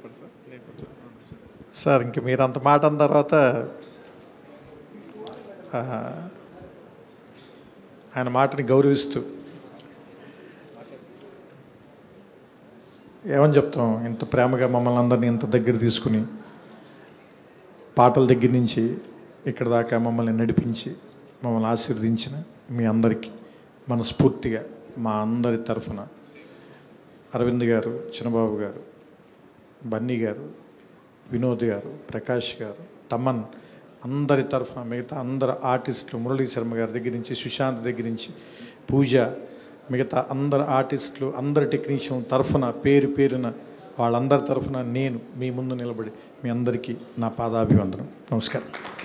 చెప్పండి సార్ నేను కొంచెం సార్ ఇంక మీరు అంత మాట అన్న తర్వాత ఆ, ఆయన మాటని గౌరవిస్తూ ఏమని చెప్తాం ఇంత ప్రేమగా మమ్మల్ని అందరినీ ఇంత దగ్గర తీసుకుని పాటల దగ్గర నుంచి ఇక్కడ దాకా మమ్మల్ని నడిపించి మమ్మల్ని ఆశీర్వదించిన మీ అందరికీ మనస్ఫూర్తిగా మా అందరి తరఫున అరవింద్ గారు చిన్నబాబు గారు బన్నీ గారు వినోద్ గారు ప్రకాష్ గారు తమన్ అందరి తరఫున మిగతా అందరు ఆర్టిస్టులు మురళీ శర్మ గారి దగ్గర నుంచి సుశాంత్ దగ్గర నుంచి పూజ మిగతా అందరు ఆర్టిస్టులు అందరు టెక్నీషియన్ తరఫున పేరు పేరున వాళ్ళందరి తరఫున నేను మీ ముందు నిలబడి మీ అందరికీ నా పాదాభివందనం నమస్కారం